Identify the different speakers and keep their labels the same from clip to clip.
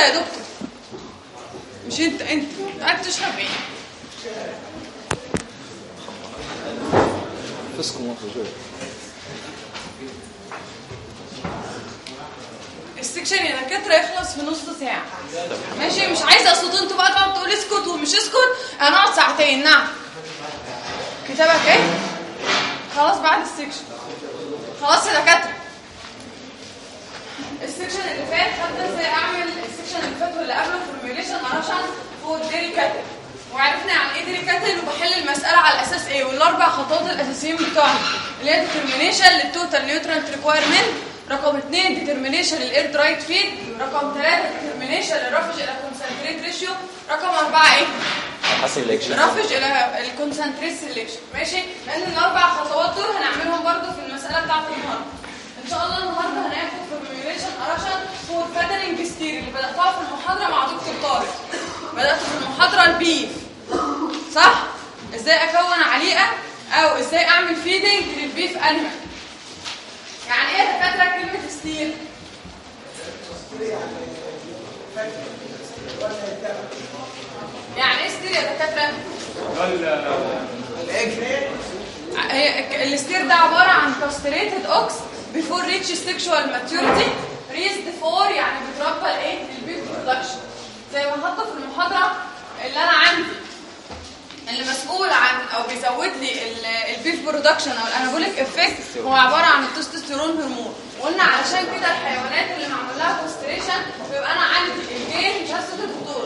Speaker 1: يا دكتور مش انت انت قاعد تشرب ايه
Speaker 2: فسكم وفجور
Speaker 1: السكشن يا دكاتره يخلص في نص ساعه ماشي مش عايزه اصل انتوا بقى تقعد تقول اسكت ومش اسكت هنقعد ساعتين نعم كتابك ايه خلاص بعد السكشن خلاص يا دكاتره السكشن اللي فات خدنا ازاي اعمل السكشن اللي فات واللي قبله فورميوليشن عشان هو الديري كاتل وعرفنا يعني ايه ديري كاتل وبحل المساله على اساس ايه والاربع خطوات الاساسيين بتوعها اللي هي ديترمينيشن للتوتال نيوترانت ريكويرمنت رقم اثنين ديترمينيشن للاير درايت فيد رقم ثلاثة ديترمينيشن للرفج الى كونسنتريت ريشيو رقم أربعة ايه
Speaker 2: حسب الاكشن
Speaker 1: رفج الى الكونسنتريت سيلكشن ماشي لان الاربع خطوات دول هنعملهم برضو في المساله بتاعت النهارده ان شاء الله النهارده هناخد فورميوليشن ارشن فور فاترنج ستير اللي بداتها في المحاضره مع دكتور طارق بدات في المحاضره البيف صح ازاي اكون عليقه او ازاي اعمل فيدنج للبيف انيمال يعني ايه يا دكاتره كلمه ستير يعني ايه ستير يا دكاتره هي الستير ده عباره عن كاستريتد اوكس بيفور ريتش سيكشوال ماتيوريتي ريزد فور يعني بتربى الايه البيف برودكشن زي ما حاطه في المحاضره اللي انا عندي اللي مسؤول عن او بيزود لي ال- البيف برودكشن او الانابوليك افكت هو عباره عن التستوستيرون هرمون وقلنا علشان كده الحيوانات اللي معمول لها كاستريشن بيبقى انا عندي الجين جسد الدكتور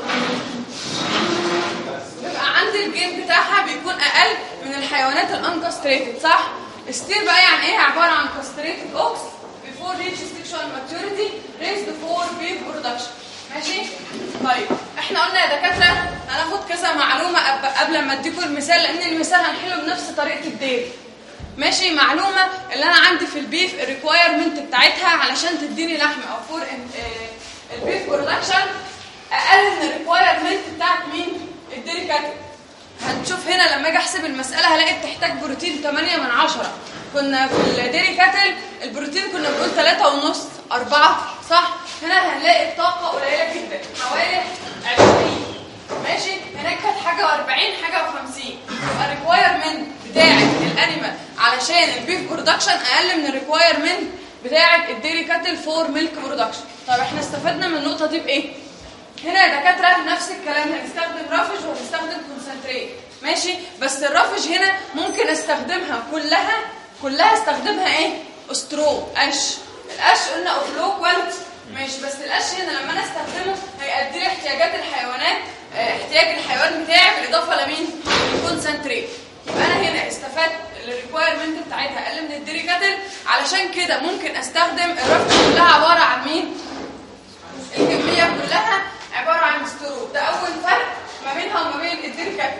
Speaker 1: بيبقى عندي الجين بتاعها بيكون اقل من الحيوانات الانكاستريتد صح ستير بقى يعني ايه عباره عن كاستريتد اوكس before reach sexual maturity raised for beef production ماشي طيب احنا قلنا يا دكاتره هناخد كذا معلومه قب- قبل ما اديكم المثال لان المثال هنحله بنفس طريقه الدير ماشي معلومه اللي انا عندي في البيف الريكوايرمنت بتاعتها علشان تديني لحم او فور البيف برودكشن اقل من الريكوايرمنت بتاعت مين الديري كاتل هنشوف هنا لما اجي احسب المساله هلاقي بتحتاج بروتين 8 من 10 كنا في الديري كاتل البروتين كنا بنقول 3 ونص 4 صح هنا هنلاقي الطاقه قليله جدا حوالي 20 ماشي هناك كانت حاجه و40 حاجه و50 يبقى الريكوايرمنت بتاعه الانيمال علشان البيف برودكشن اقل من الريكوايرمنت بتاعه الديري كاتل فور ميلك برودكشن طب احنا استفدنا من النقطه دي بايه هنا يا دكاتره نفس الكلام هنستخدم رافج وهنستخدم كونسنتريت ماشي بس الرافج هنا ممكن استخدمها كلها كلها استخدمها ايه استرو قش القش قلنا اوفلو كواليتي ماشي بس القش هنا لما انا استخدمه هيأدي لي احتياجات الحيوانات اه، احتياج الحيوان بتاعي بالاضافه لمين الكونسنتريت يبقى انا هنا استفدت الريكوايرمنت بتاعتها اقل من الديري كاتل علشان كده ممكن استخدم الرافج كلها عباره عن مين الكمية كلها عبارة عن سترو ده أول فرق ما بينها وما بين الدير كاتل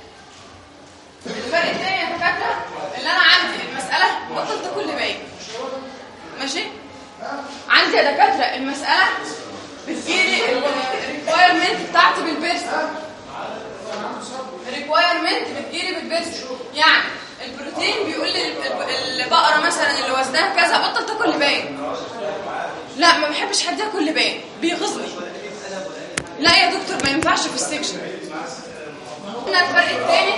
Speaker 1: الفرق الثاني يا دكاترة اللي أنا عندي المسألة بطل ده كل باين ماشي عندي يا دكاترة المسألة بتجيلي الريكوايرمنت بتاعتي بالبيرسون الريكوايرمنت بتجيلي بالبيرسون يعني البروتين بيقول لي ال- البقرة مثلا اللي وزنها كذا بطل تاكل لبان لا ما بحبش حد ياكل لبان بيغيظني لا يا دكتور ما ينفعش في السكشن قلنا الفرق الثاني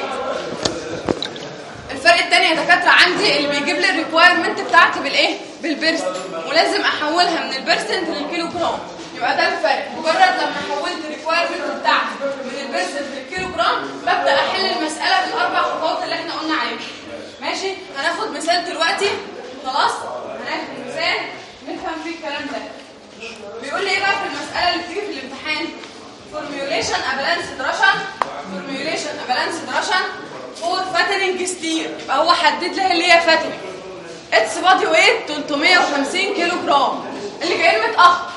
Speaker 1: الفرق الثاني يا دكاتره عندي اللي بيجيب لي الريكوايرمنت بتاعتي بالايه بالبرسنت ولازم احولها من البرسنت للكيلو جرام يبقى ده الفرق مجرد لما حولت الريكوايرمنت بتاعتي من البرسنت للكيلو جرام ببدا احل المساله بالاربع خطوات اللي احنا قلنا عليهم ماشي هناخد مثال دلوقتي خلاص هناخد مثال نفهم فيه الكلام ده بيقول لي ايه بقى في المساله اللي بتيجي في الامتحان formulation a balanced ration formulation a balanced ration for fattening ستير يبقى هو حدد لها اللي هي fattening اتس بادي ويت 350 كيلو جرام اللي جاي لي متاخر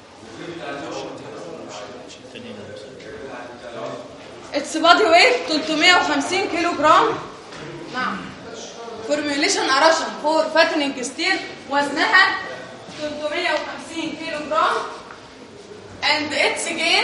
Speaker 1: اتس بادي ويت 350 كيلو جرام نعم فورميوليشن اراشن فور فاتنينج ستير وزنها 350 كيلو جرام and its gain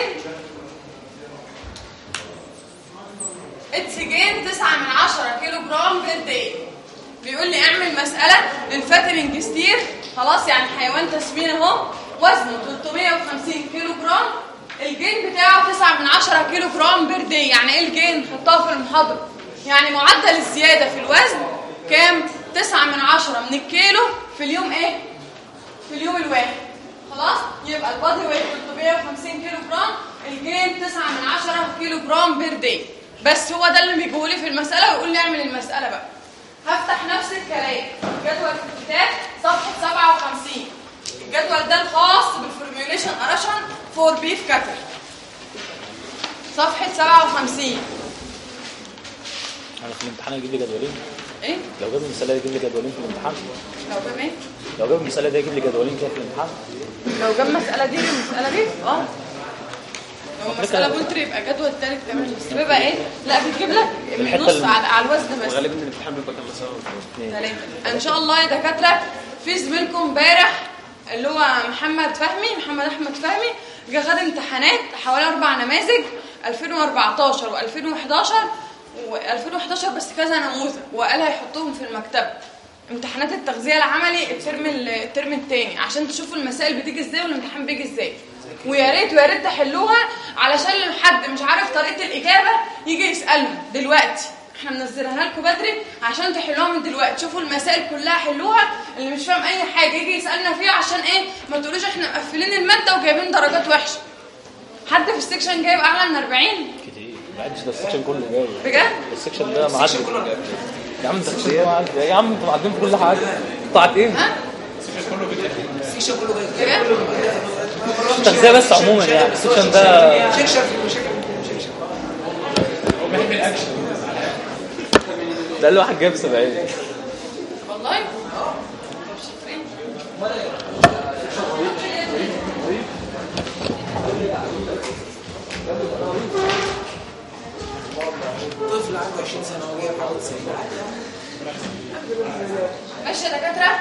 Speaker 1: its gain 9 من 10 كيلو جرام بير داي بيقول لي اعمل مسألة للفاترنج ستير خلاص يعني حيوان تسمين اهو وزنه 350 كيلو جرام الجين بتاعه 9 من 10 كيلو جرام بير دي يعني ايه الجين حطها في المحاضره يعني معدل الزياده في الوزن كام 9 من 10 من الكيلو في اليوم ايه في اليوم الواحد خلاص يبقى البادي ويت 350 كيلو جرام الجين 9 من 10 كيلو جرام بير دي بس هو ده اللي بيجيبه لي في المساله ويقول لي اعمل المساله بقى هفتح نفس الكلام جدول في الكتاب صفحه 57 الجدول ده الخاص بالفورميوليشن اراشن فور بيف كاتر صفحه 57
Speaker 2: انا في الامتحان يجيب لي جدولين
Speaker 1: ايه
Speaker 2: لو جاب المساله دي يجيب لي جدولين في الامتحان
Speaker 1: لو جاب ايه
Speaker 2: لو جاب المساله دي يجيب لي جدولين كده في الامتحان
Speaker 1: لو جاب مساله دي المساله دي اه لو مساله بولتري يبقى جدول تالت كمان بس بيبقى ايه لا بيجيب لك من
Speaker 2: الحتة
Speaker 1: نص
Speaker 2: اللي-
Speaker 1: على, على الوزن بس
Speaker 3: غالبا الامتحان بيبقى كام مساوي
Speaker 1: ثلاثة ان شاء الله يا دكاتره في زميلكم امبارح اللي هو محمد فهمي محمد احمد فهمي جه خد امتحانات حوالي اربع نماذج 2014 و2011 و2011 بس كذا نموذج وقال هيحطهم في المكتبه امتحانات التغذيه العملي الترم ال- الترم الثاني عشان تشوفوا المسائل بتيجي ازاي والامتحان بيجي ازاي ويا ريت ويا ريت تحلوها علشان لو حد مش عارف طريقه الاجابه يجي يسالهم دلوقتي احنا منزلها لكم بدري عشان تحلوها من دلوقتي شوفوا المسائل كلها حلوها اللي مش فاهم اي حاجه يجي يسالنا فيها عشان ايه ما تقولوش احنا مقفلين الماده وجايبين درجات وحشه حد في السكشن جايب اعلى من 40
Speaker 2: كتير ما عادش ده السكشن كله جاي
Speaker 1: بجد
Speaker 2: السكشن ده معدي يا عم انت السكشن ده معدي يا عم انت معدين في كل حاجه بتاعت ايه؟
Speaker 1: ها بجد
Speaker 2: التغذيه بس عموما يعني السكشن ده ده اللي واحد جايب 70
Speaker 1: والله
Speaker 3: طفل عنده 20 سنه وجايب حوالي 90
Speaker 1: ماشي يا دكاتره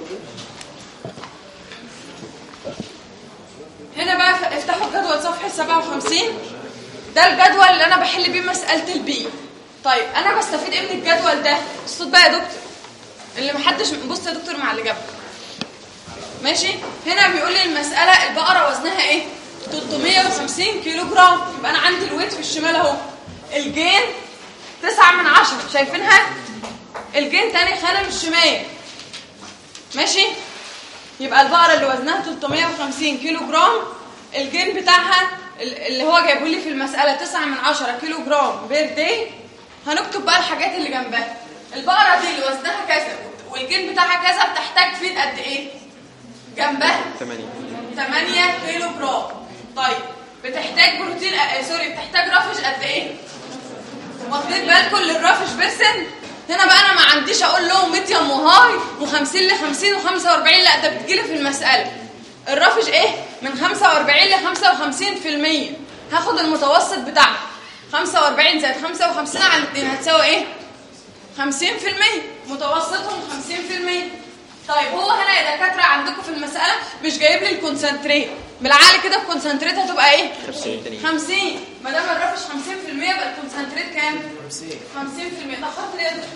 Speaker 1: هنا بقى ف- افتحوا الجدول صفحه 57 ده الجدول اللي انا بحل بيه مساله البي طيب انا بستفيد ايه من الجدول ده الصوت بقى يا دكتور اللي محدش بص يا دكتور مع اللي جنبك ماشي هنا بيقول لي المساله البقره وزنها ايه 350 كيلو جرام يبقى انا عندي الويت في الشمال اهو الجين 9 من 10 شايفينها الجين تاني خانه الشمال ماشي يبقى البقره اللي وزنها 350 كيلو جرام الجين بتاعها ال- اللي هو جايبه لي في المساله 9 من 10 كيلو جرام بير داي هنكتب بقى الحاجات اللي جنبها البقره دي اللي وزنها كذا والجين بتاعها كذا بتحتاج فيد قد ايه جنبها
Speaker 3: 8
Speaker 1: 8 كيلو جرام طيب بتحتاج بروتين آه سوري بتحتاج رافش قد ايه واخدين بالكم للرافش بيرسن هنا بقى انا ما عنديش اقول لهم ميديوم وهاي و50 ل 50 و45 لا ده بتجيلي في المساله الرافش ايه من 45 ل 55% هاخد المتوسط بتاعها 45 زائد 55 على 2 هتساوي ايه 50% متوسطهم 50% طيب هو هنا يا دكاتره عندكم في المساله مش جايب لي الكونسنتريت بالعقل كده الكونسنتريت هتبقى ايه
Speaker 2: 50
Speaker 1: 50 ما دام الرافش 50% يبقى الكونسنتريت كام
Speaker 3: 50
Speaker 1: 50% تاخرت ليه يا دكتور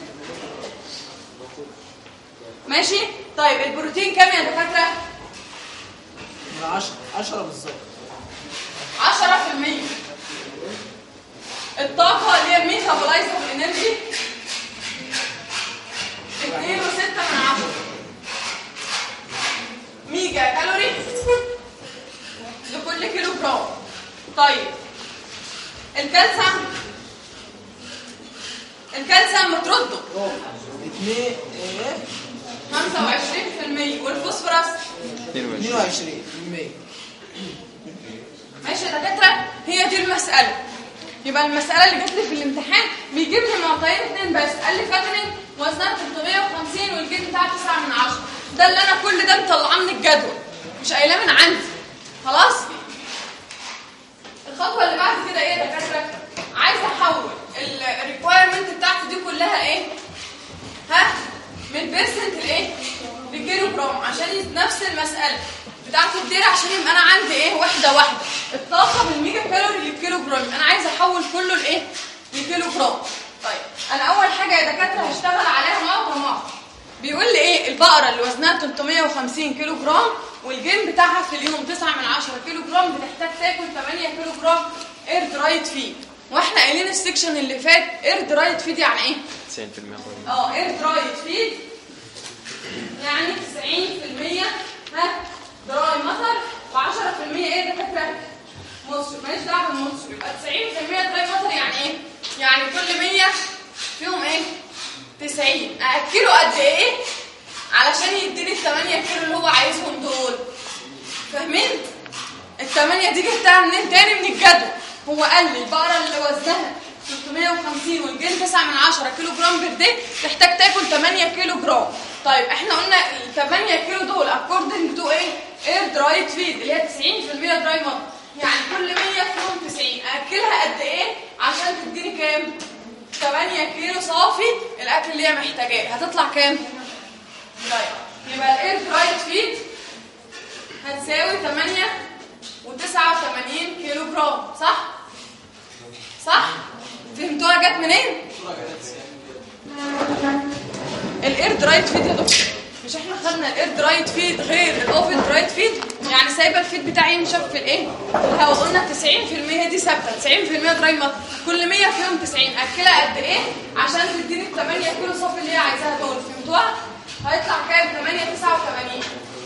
Speaker 1: ماشي طيب البروتين كام يا دكاتره
Speaker 3: 10 10 بالظبط
Speaker 1: 10% الطاقة اللي هي الميتابولايزر انرجي 2.6 من عشرة ميجا كالوري لكل كيلو جرام طيب الكالسيوم الكالسيوم مترده
Speaker 3: 2 ايه
Speaker 1: 25% والفوسفورس
Speaker 3: 22
Speaker 1: ماشي يا دكاتره هي دي المساله يبقى المساله اللي جت لي في الامتحان بيجيب لي معطيين اثنين بس قال لي فاترين وزنها 350 والجين بتاعها 9 من 10 ده اللي انا كل ده مطلعاه من الجدول مش قايلاه من عندي خلاص الخطوه اللي بعد كده ايه يا دكاتره عايزه احول الريكوايرمنت بتاعتي دي كلها ايه ها من بيرسنت لايه لكيلو جرام عشان نفس المساله بتاعت الدير عشان يبقى انا عندي ايه واحده واحده الطاقه بالميجا كالوري للكيلو جرام انا عايزه احول كله لايه لكيلو جرام طيب انا اول حاجه يا دكاتره هشتغل عليها معطى معطى بيقول لي ايه البقره اللي وزنها 350 كيلو جرام والجين بتاعها في اليوم 9 من 10 كيلو جرام بتحتاج تاكل 8 كيلو جرام اير درايد فيد واحنا قايلين السكشن اللي فات اير درايد فيد يعني ايه
Speaker 2: 90%
Speaker 1: اه اير درايد فيد يعني 90% ها دراي مطر و10% ايه ده فاكره مصر ماليش دعوه بالمصر يبقى 90% دراي مطر يعني ايه يعني كل 100 فيهم ايه 90 ااكله قد ايه علشان يديني ال 8 كيلو اللي هو عايزهم دول فاهمين الثمانية دي جبتها منين تاني من الجدول هو قال لي البقرة اللي وزنها 350 والجين 9 من 10 كيلو جرام بير داي تحتاج تاكل 8 كيلو جرام طيب احنا قلنا ال 8 كيلو دول اكوردنج تو ايه اير درايد فيد اللي هي 90% دراي مطر يعني كل 100 فيهم 90 اكلها قد ايه عشان تديني كام 8 كيلو صافي الاكل اللي هي محتاجاه هتطلع كام طيب يبقى الاير درايد فيد هتساوي 8 و89 كيلو جرام صح؟ صح؟ فهمتوها جت منين؟ الاير درايد فيد يا دكتور مش احنا خدنا الاير درايد فيد غير الاوفن درايد فيد يعني سايبه الفيد بتاعي ينشف في الايه؟ الهواء قلنا 90% دي ثابته 90% دراي مطر كل 100 فيهم 90 اكلها قد ايه عشان تديني ال 8 كيلو صافي اللي هي عايزاها دول فهمتوها؟ هيطلع كام؟ 8 89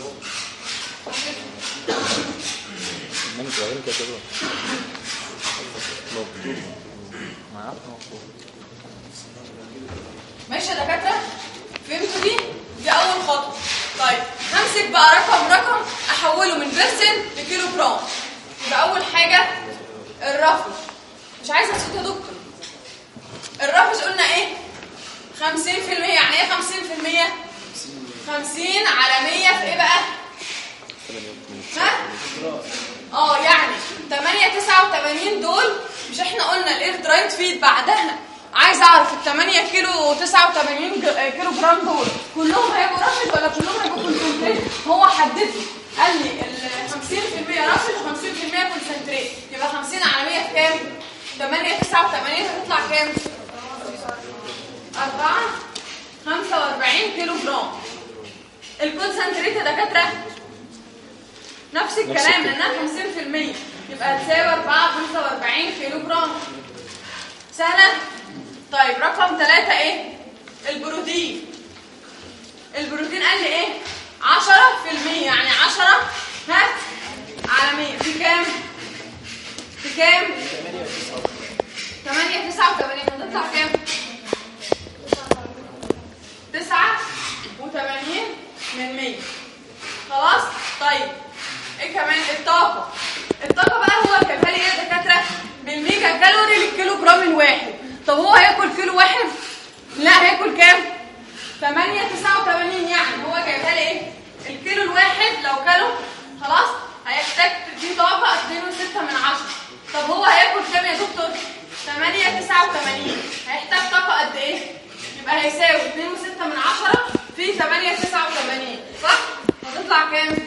Speaker 2: من صغيرين كده كده موجود ما عارف موجود
Speaker 1: ماشي يا دكاتره فهمتوا دي دي اول خطوه طيب همسك بقى رقم رقم احوله من بيرسنت لكيلو جرام يبقى اول حاجه الرفض مش عايزه صوت يا دكتور الرفض قلنا ايه 50% يعني ايه 50% 50 على 100 في ايه بقى ها اه يعني 8 89 دول مش احنا قلنا الاير درايد فيد بعدها عايز اعرف ال 8 كيلو 89 ج- كيلو جرام دول كلهم هيبقوا راشد ولا كلهم هيبقوا كونسنتريت هو حدد لي قال لي ال 50% راشد و50% كونسنتريت يبقى 50 على 100 في كام 8 89 هتطلع كام 4 45 كيلو جرام الكونسنتريت يا دكاتره نفس الكلام لانها 50% يبقى تساوي 4 45 كيلو جرام سهله طيب رقم ثلاثة ايه البروتين البروتين قال لي ايه 10% يعني 10 ها على 100 في كام في كام 8 89 هتطلع كام 89 من 100 خلاص طيب ايه كمان الطاقه الطاقه بقى هو كان لي ايه يا دكاتره بالميجا كالوري للكيلو جرام الواحد طب هو هياكل كيلو واحد لا هياكل كام 8 89 يعني هو جايبها لي ايه الكيلو الواحد لو كله خلاص هيحتاج دي طاقه 2.6 من 10 طب هو هياكل كام يا دكتور 8 89 هيحتاج طاقه قد ايه يبقى هيساوي 2.6 من 10 في 8 89 صح هتطلع كام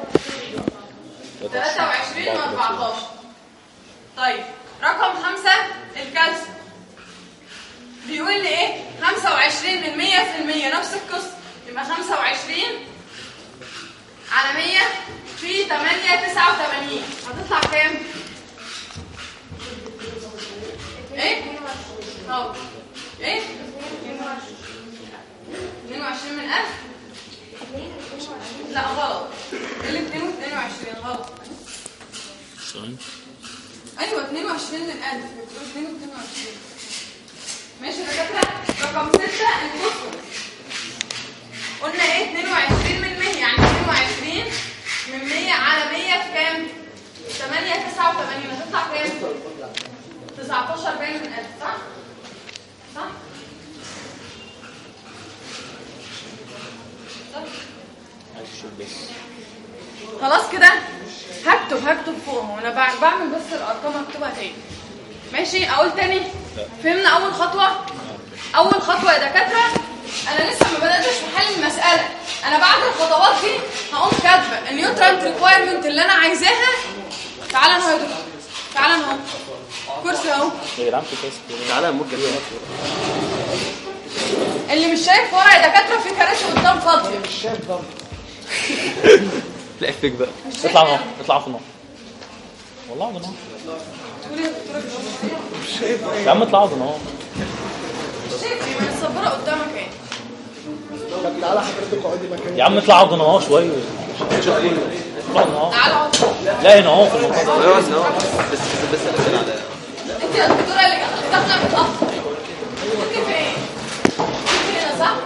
Speaker 1: 23 و 14 طيب رقم خمسة الكالسيوم بيقول لي ايه 25 من 100% نفس القصة يبقى 25 على 100 في 8 89 هتطلع كام؟ ايه؟ اه ايه؟ 22 من 1000 لا غلط اللي 22 غلط ايوه 22 من 1000 بتقول 22 ماشي يا دكاتره رقم 6 الفوسفور قلنا ايه 22 من 100 يعني 22 من 100 على 100 في كام 8 89 هتطلع كام 19 باين من 1000 صح صح صح
Speaker 2: عايز اشوف بس
Speaker 1: خلاص كده هكتب هكتب فوق وانا بع- بعمل بس الارقام هكتبها تاني ماشي اقول تاني فهمنا اول خطوه اول خطوه يا دكاتره انا لسه ما بداتش في حل المساله انا بعد الخطوات دي هقوم كاتبه النيوترانت ريكوايرمنت اللي انا عايزاها تعالى اهو يا دكتور تعالى اهو كرسي اهو
Speaker 2: يا جدعان في كاس كده تعالى يا مرجع
Speaker 1: اللي مش شايف ورا يا دكاتره في كراسي قدام فاضيه
Speaker 3: مش شايف ضم
Speaker 2: تلاقي فيك بقى اطلع نار اطلع في النار والله ده نار
Speaker 1: تقول يا دكتوره
Speaker 2: يا عم اطلع في النار
Speaker 1: مش شايف ما الصباره قدامك اهي
Speaker 4: طب تعالى حضرتك اقعدي مكاني
Speaker 2: يا عم اطلع في النار شويه اطلع النار
Speaker 1: تعالى اقعد
Speaker 2: لا هنا اهو في المنطقه دي.
Speaker 5: ايوه بس هو بس بس بس الاسئله على
Speaker 1: انت يا دكتوره اللي داخله متاخر انت فين؟ انت هنا صح؟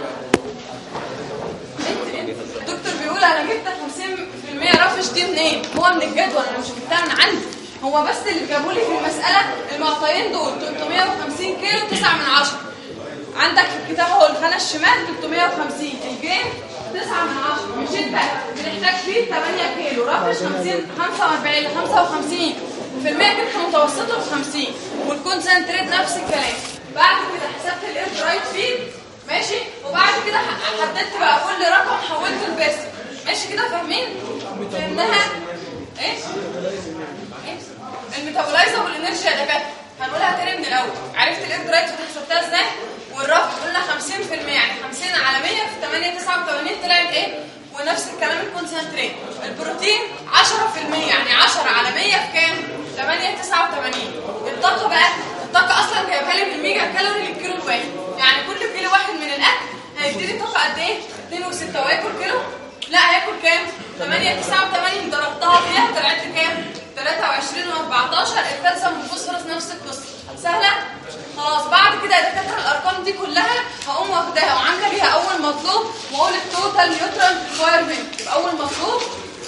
Speaker 1: انت انت الدكتور بيقول انا جبت 50% رفش دي منين؟ هو من الجدول انا مش جبتها من عندي هو بس اللي جابوا لي في المساله المعطيين دول 350 كيلو 9 من 10 عندك في الكتاب هو الخانه الشمال 350 الجيم 9 من 10 مش انت بنحتاج فيه 8 كيلو رفش 50 45 ل 55 في المية جبت متوسطه ب 50 والكونسنتريت نفس الكلام بعد كده حسبت الاير درايت فيد ماشي وبعد كده ح- حددت بقى كل رقم حولته لبس ماشي كده فاهمين؟ فهمناها ايه؟ إيه؟ الميتابولايزر والانرجي يا دكاتره هنقولها تاني من الاول عرفت الاير درايت فيد حسبتها ازاي؟ والرفع قلنا 50% يعني 50 على 100 في 8 89 طلعت ايه؟ ونفس الكلام الكونسنتريت البروتين 10% يعني 10 على 100 في كام؟ 8 89 الطاقه بقى الطاقه اصلا جايبها لي بالميجا كالوري للكيلو الواحد يعني كل كيلو واحد من الاكل هيديني طاقه قد ايه؟ 2 و6 وياكل كيلو؟ لا هياكل كام؟ 8 89 ضربتها فيها طلعت لي كام؟ 23 و14 الكالسيوم والفوسفورس نفس القصه سهله؟ خلاص بعد كده يا دكاتره الارقام دي كلها هقوم واخداها وعامله بيها اول مطلوب واقول التوتال نيوترال ريكوايرمنت يبقى اول مطلوب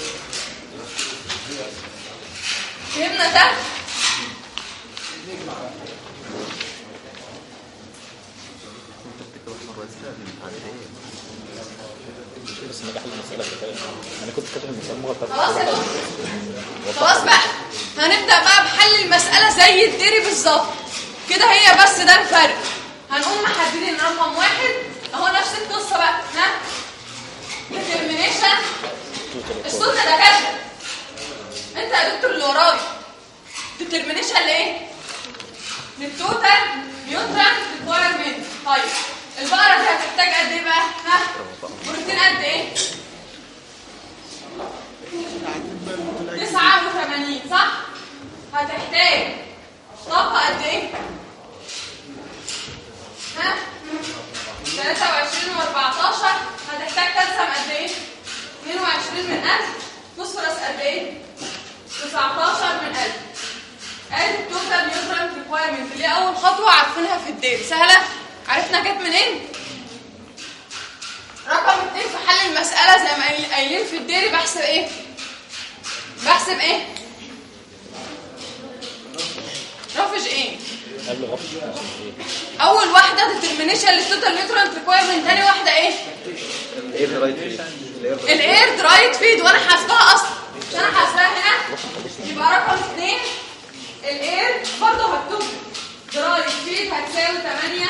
Speaker 1: فهمنا ده؟
Speaker 2: بس نجح المساله اللي فاتت انا كنت كاتب المساله المره اللي
Speaker 1: خلاص يا
Speaker 2: فاتت
Speaker 1: دكتور خلاص بقى هنبدا بقى بحل المساله زي الديري بالظبط كده هي بس ده الفرق هنقوم محددين رقم واحد اهو نفس القصه بقى ها ديترمينيشن الصوت ده كده انت يا دكتور اللي ورايا ديترمينيشن لايه للتوتال نيوترال ريكوايرمنت طيب البقره دي هتحتاج قد ايه بقى ها بروتين قد ايه 89 صح؟ هتحتاج طاقة قد ايه؟ ها؟ 23 و14 هتحتاج كالسيوم قد ايه؟ 22 من 1000 فوسفورس قد ايه؟ 19 من 1000 ادي التوتال نيوترال ريكوايرمنت اللي هي اول خطوة عارفينها في الدير سهلة؟ عرفنا جت منين؟ رقم اتنين في حل المسألة زي ما قايل- قايلين في الديري بحسب ايه؟ بحسب ايه؟ رافج ايه؟
Speaker 2: قبل غفش
Speaker 1: اول واحده ديترمينيشن للتوتال نيوترال ريكويرمنت ثاني واحده ايه
Speaker 5: ايه رايت فيه
Speaker 1: الاير درايد فيد وانا حاسباها اصلا مش انا حاسباها هنا يبقى رقم اثنين الاير برضه مكتوب درايد فيد هتساوي 8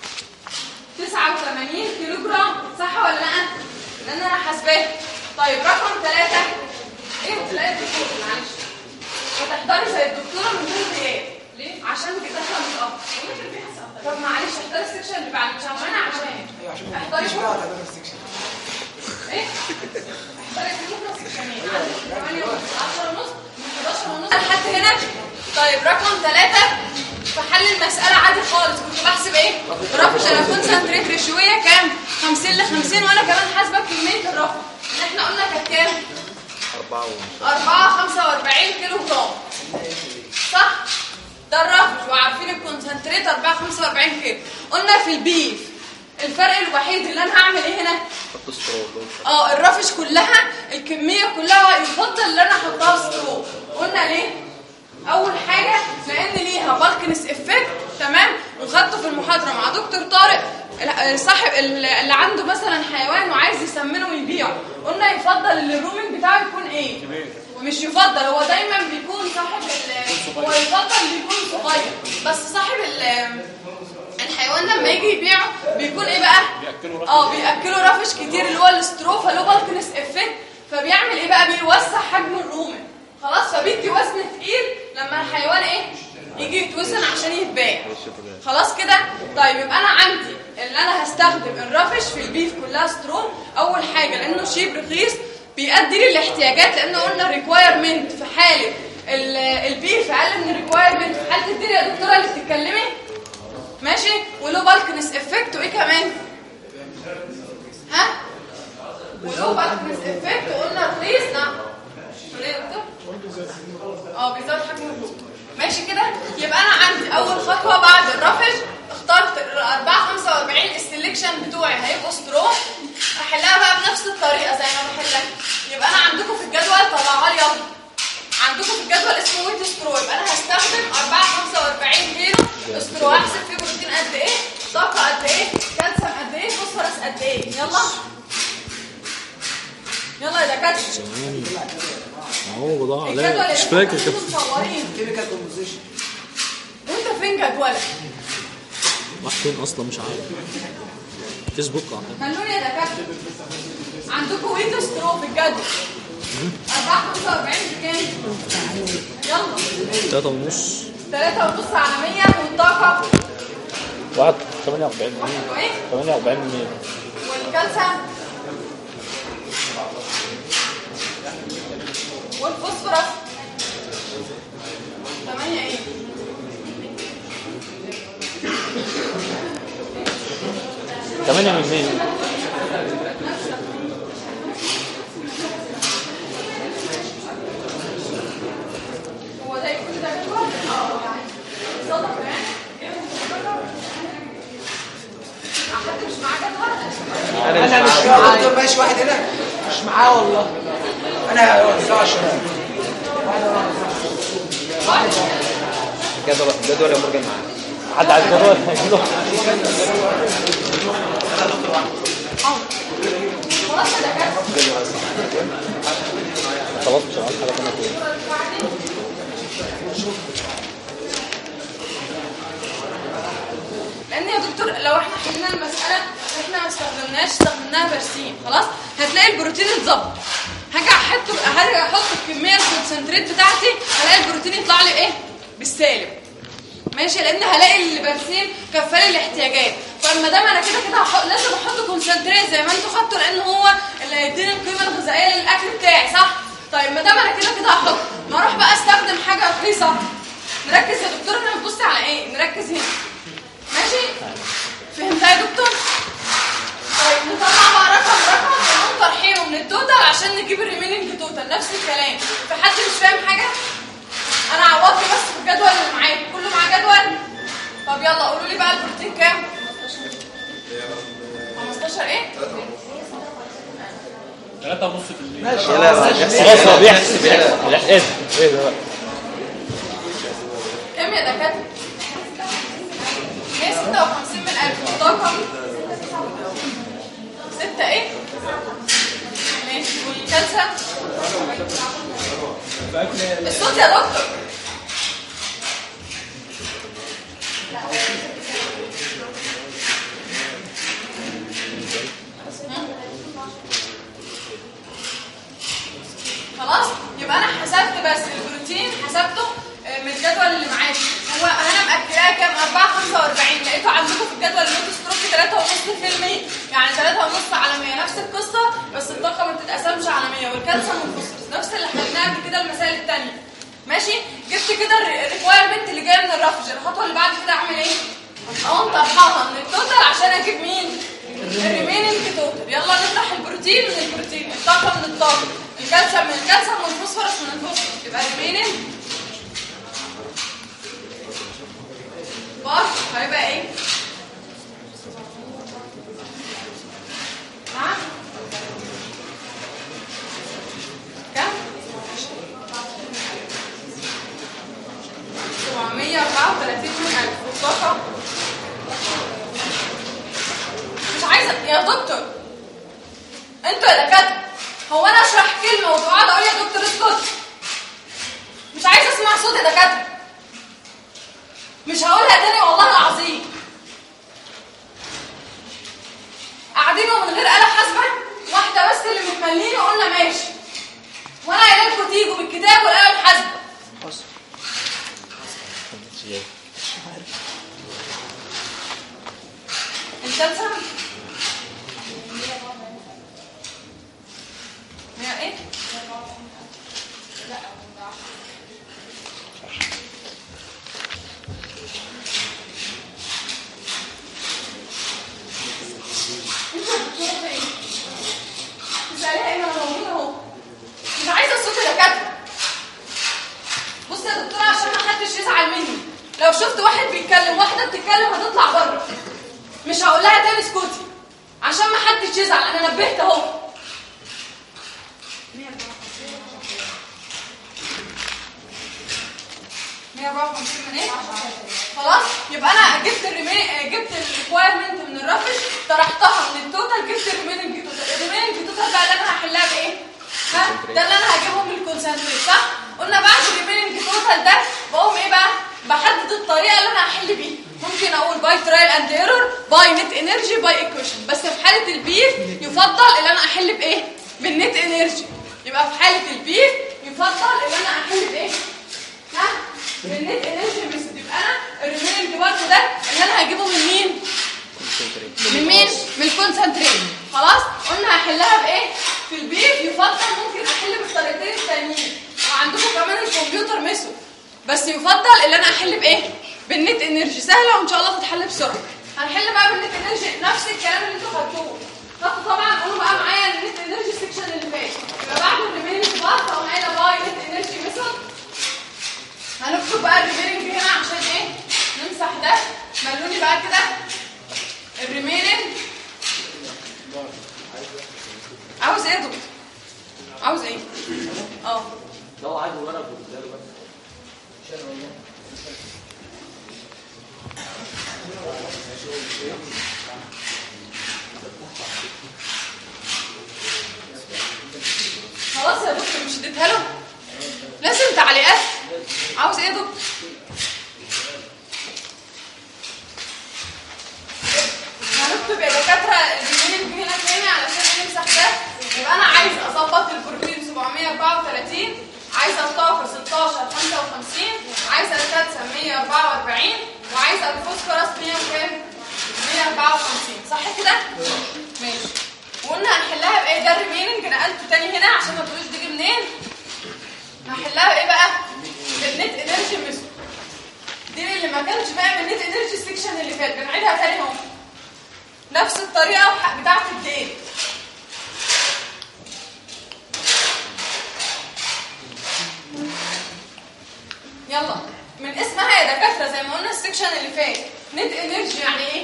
Speaker 1: 89 كيلو جرام صح ولا لا لان انا حاسباها طيب رقم ثلاثة ايه تلاقي الدكتور معلش هتحضري زي الدكتوره من غير غياب ليه عشان داخله متاخر طب معلش احضري السكشن اللي بعد مش عشان عشان
Speaker 3: ايوه عشان ما
Speaker 1: احضري
Speaker 3: تجيش
Speaker 1: بكرة.
Speaker 3: بقى تعمل السكشن
Speaker 1: ايه؟ احضري بكرة سكشنين. عندك 8 ونص 10 ونص من 11 ونص لحد هنا طيب رقم ثلاثة في حل المسألة عادي خالص كنت بحسب ايه؟ رقم انا كونسنتريت ريشوية كام؟ 50 ل 50 وانا كمان حاسبة كمية الرقم اللي احنا قلنا كانت كام؟
Speaker 5: أربعة و
Speaker 1: 4 45 كيلو جرام صح ده الرفض وعارفين الكونسنتريت 4 45 كيلو قلنا في البيف الفرق الوحيد اللي انا هعمل ايه هنا
Speaker 5: خط الصراط
Speaker 1: اه الرفش كلها الكميه كلها يفضل ان انا احطها سترو قلنا ليه اول حاجه لان ليها بالكنس افكت تمام وخدته في المحاضره مع دكتور طارق ال- صاحب ال- اللي عنده مثلا حيوان وعايز يسمنه ويبيعه قلنا يفضل ان الرومنج بتاعه يكون ايه مش يفضل هو دايما بيكون صاحب ال- هو يفضل بيكون صغير بس صاحب ال- الحيوان لما يجي يبيعه بيكون ايه بقى اه بياكلوا رفش كتير اللي هو الاسترو فلو بالكنس افكت فبيعمل ايه بقى بيوسع حجم الرومن خلاص فبيدي وزن تقيل لما الحيوان ايه يجي يتوزن عشان يتباع خلاص كده طيب يبقى انا عندي اللي انا هستخدم الرفش في البيف كلها سترو اول حاجه لانه شيب رخيص بيأدي للاحتياجات لان قلنا الريكوايرمنت في حاله ال- البي في اقل من الريكوايرمنت في حاله الدير يا دكتوره اللي بتتكلمي ماشي ولو بالكنس افكت وايه كمان ها ولو بالكنس افكت قلنا رخيص نعم ولا إيه يا دكتور اه بيزود حجم البوق ماشي كده يبقى انا عندي اول خطوه بعد الرفج اخترت ال 4 45 السلكشن بتوعي هيبقوا سترو احلها بقى بنفس الطريقه زي ما بحلها يبقى انا عندكم في الجدول طلعها لي يلا عندكم في الجدول اسمه ويت سترو يبقى انا هستخدم 4 45 كيلو سترو هحسب فيه بروتين قد ايه طاقه قد ايه كالسيوم قد ايه فوسفورس قد ايه يلا يلا يا دكاتره
Speaker 2: هو بضاعة
Speaker 1: الجدول
Speaker 2: لا
Speaker 1: اللي
Speaker 2: مش فاكر
Speaker 1: انتوا
Speaker 2: كده
Speaker 1: مصورين
Speaker 3: كيميكال كومبوزيشن
Speaker 1: وانت فين جدولك
Speaker 2: راح فين اصلا مش عارف فيسبوك اعتقد
Speaker 1: خلوني يا دكاتره عندكم ويت سترو في الجدول 4 45 بكام يلا
Speaker 2: تلاتة ونص
Speaker 1: 3 ونص على 100 والطاقه
Speaker 2: واحد 48
Speaker 1: وايه
Speaker 2: 48 مية
Speaker 1: والكالسيوم والفوسفورس 8 ايه
Speaker 2: تمانية من مية
Speaker 1: هو ده كل ده جدول اه يعني صدق يعني حد مش معاه جدول
Speaker 3: انا مش معاه دكتور ماشي واحد هنا مش معاه والله انا هوزعه عشان
Speaker 5: الجدول الجدول يا مرجان معاك
Speaker 2: حد عايز جدول هيجيله
Speaker 1: خلاص يا دكاتره
Speaker 2: خلاص مش عايز حاجة تانية فيه
Speaker 1: لان يا دكتور لو احنا حلينا المساله احنا ما استخدمناش استخدمناها برسيم خلاص هتلاقي البروتين اتظبط هاجي احط هاجي احط الكميه الكونسنتريت بتاعتي هلاقي البروتين يطلع لي ايه بالسالب ماشي لان هلاقي البرسيم كفالي الاحتياجات فما دام انا كده كده هحط لازم احط كونسنتريت زي ما انتوا خدتوا لان هو اللي هيديني القيمه الغذائيه للاكل بتاعي صح طيب ما دام انا كده كده هحط ما اروح بقى استخدم حاجه رخيصه نركز يا دكتور احنا بنبص على ايه نركز هنا ماشي فهمتها يا دكتور طيب نطلع بقى رقم رقم ونقوم طرحينه من التوتال عشان نجيب الريميننج توتال نفس الكلام في حد مش فاهم حاجه انا عوضت بس في الجدول اللي معاكم كله معاه جدول طب يلا قولوا لي بقى البروتين كام 15 ايه
Speaker 3: ماشي
Speaker 2: خلاص هو بيحسب بيحسب ايه ايه ده بقى
Speaker 1: كام يا دكاتره 156 من 1000 طاقه 6 ايه ماشي والكالسيوم الصوت يا دكتور خلاص يبقى انا حسبت بس البروتين حسبته آه، من الجدول اللي معاك هو انا مأكلاه كام 4 45 لقيته عندكم في الجدول النوت ستروك 3.5% يعني 3.5 على 100 نفس القصه بس الطاقه ما بتتقسمش على 100 والكالسيوم والفوسفورس نفس اللي حلناه قبل كده المسائل الثانيه ماشي جبت كده الريكوايرمنت اللي جايه من الرفج الخطوه اللي بعد كده اعمل ايه اقوم طرحها من التوتال عشان اجيب مين الريميننج توتال يلا نطرح البروتين من البروتين الطاقه من الطاقه الكالسيوم من الكالسيوم والفوسفورس من الفوسفورس يبقى الريميننج بار هيبقى ايه نعم كم 734 من ألف والطاقة مش عايزة يا دكتور انتوا يا دكاترة هو انا اشرح كلمة وتقعد اقول يا دكتور اسكت مش عايزة اسمع صوت يا دكاترة مش هقولها تاني والله العظيم قاعدين ومن غير آلة حاسبة واحدة بس اللي متملين وقلنا ماشي وانا قايله لكم تيجوا بالكتاب والآلة الحاسبة الكالسيوم هي ايه عشان ما حدش يزعل انا نبهت اهو مية أربعة وخمسين من ايه؟ خلاص يبقى انا جبت الريمي جبت الريكوايرمنت من الرفش طرحتها من التوتال جبت الريميننج توتال الريميننج توتال بقى اللي انا هحلها بايه؟ ها ده اللي انا هجيبه من الكونسنتريت صح؟ قلنا بعد الريميننج توتال ده بقوم ايه بقى؟ بحدد الطريقه اللي انا هحل بيها ممكن اقول باي ترايل اند ايرور باي نت انرجي باي ايكويشن بس في حاله البير يفضل ان انا احل بايه؟ بالنت انرجي يبقى في حاله البير يفضل ان انا احل بايه؟ ها بالنت انرجي ميثود يبقى انا الريميننج برضه ده اللي انا هجيبه من مين؟ من مين؟ من الكونسنتريت خلاص قلنا هحلها بايه؟ في البيت يفضل ممكن احل بالطريقتين التانيين وعندكم كمان الكمبيوتر ميثود بس يفضل ان انا احل بايه؟ بالنت انرجي سهله وان شاء الله تتحل بسرعه هنحل بقى بالنت انرجي نفس الكلام اللي انتوا خدتوه خدتوا طبعا قولوا بقى معايا النت انرجي سيكشن اللي فات يبقى بعد الريميننج بارت او معانا باي نت انرجي ميثود هنكتب بقى الريميننج هنا عشان ايه؟ نمسح ده ملوني بقى كده الريميننج عاوز ايه يا دكتور؟ عاوز ايه؟ اه
Speaker 2: لو عايز ورقه بتديها له بس
Speaker 1: خلاص يا دكتور مش اديتها له؟ لازم تعليقات عاوز ايه يا دكتور؟ هنكتب يا دكاتره الريميننج هنا تاني علشان نمسح ده يبقى انا عايز اظبط البروتين 734 عايزه الطاقه 16 55 عايزه الكالسيوم 144 وعايزه الفوسفورس 100 وكام؟ 154 صح كده؟ ماشي وقلنا هنحلها بايه ده الريميننج نقلته تاني هنا عشان ما تقولوش تيجي منين هحلها بايه بقى؟ بالنت انرجي ميثود دي اللي ما كانش فاهم النت انرجي سيكشن اللي فات بنعيدها تاني اهو نفس الطريقه وح- بتاعت الدين يلا من اسمها يا دكاتره زي ما قلنا السكشن اللي فات نت انرجي يعني ايه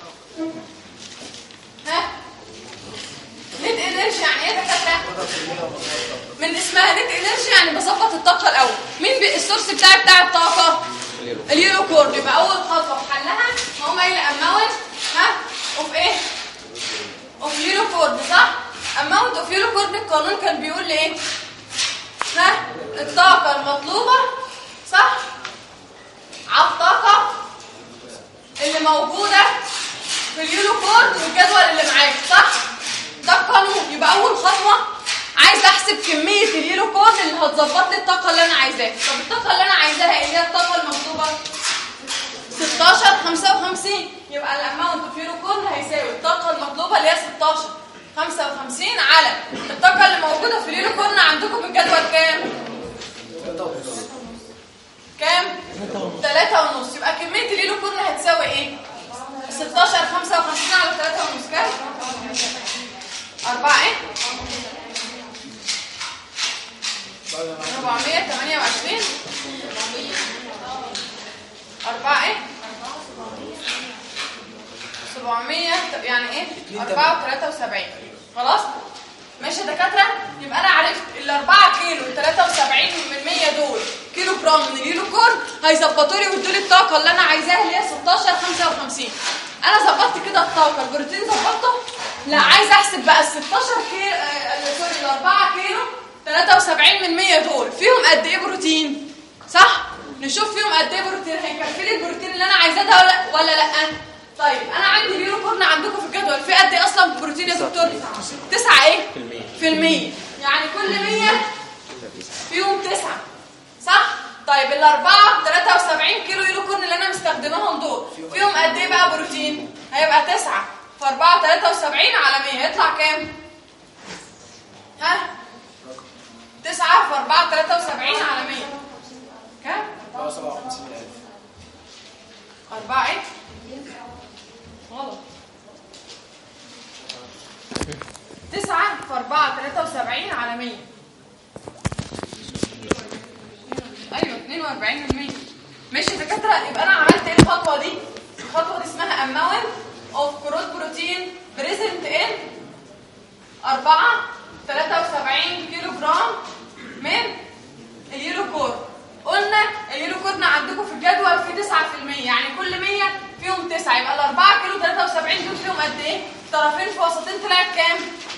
Speaker 1: ها نت انرجي يعني ايه يا دكاتره من اسمها نت انرجي يعني بظبط الطاقه الاول مين بي- السورس بتاعي بتاع الطاقه اليورو كورد يبقى اول خطوه في حلها هقوم قايله اماونت ها اوف ايه اوف يورو كورد صح اماونت اوف يورو كورد القانون كان بيقول لي ايه ها الطاقه المطلوبه صح على الطاقه اللي موجوده في اليورو كورد والجدول اللي معاك صح ده القانون يبقى اول خطوه عايز احسب كميه اليورو كورد اللي هتظبط لي الطاقه اللي انا عايزاها طب الطاقه اللي انا عايزاها ايه هي الطاقه المطلوبه 16 55 يبقى الاماونت اوف يورو كورد هيساوي الطاقه المطلوبه اللي هي 16 55 على الطاقه اللي موجوده في اليورو كورد عندكم الجدول كام كام 3 ونص يبقى كميه اليورو كورد هتساوي ايه 16 55 على 3 ونص كام 4 ايه 428 4 ايه 700 طب يعني ايه 4 73 خلاص ماشي يا دكاتره يبقى انا عرفت ال 4 كيلو ال 73 من 100 دول كيلو جرام من اليورو كورد هيظبطوا لي ويدوا لي الطاقه اللي انا عايزاها اللي هي 16 55 انا ظبطت كده الطاقه البروتين ظبطته لا عايز احسب بقى ال 16 كيلو آه، سوري ال 4 كيلو 73 من 100 دول فيهم قد ايه بروتين صح نشوف فيهم قد ايه بروتين هيكفي لي البروتين اللي انا عايزاه ده ولا ولا لا طيب انا عندي اليورو كورن عندكم في الجدول في قد ايه اصلا بروتين يا دكتور 9 ايه
Speaker 5: في المية.
Speaker 1: في المية يعني كل 100 فيهم 9 صح طيب الأربعة 73 كيلو يورو كورن اللي أنا مستخدماهم دول فيهم قد إيه بقى بروتين؟ هيبقى 9 في 4 73 على 100 يطلع كام؟ ها؟ 9 في 4 73 على 100 كام؟ 4 إيه؟ غلط 9 في 4 73 على 100 ايوه 42 من 100 ماشي يا دكاتره يبقى انا عملت ايه الخطوه دي الخطوه دي اسمها amount of crude protein present 4 73 كيلو جرام من اليورو كورن قلنا اليورو كورن عندكم في الجدول في 9% يعني كل 100 فيهم 9 يبقى ال 4 كيلو 73 دول فيهم قد ايه؟ طرفين في وسطين طلعت كام؟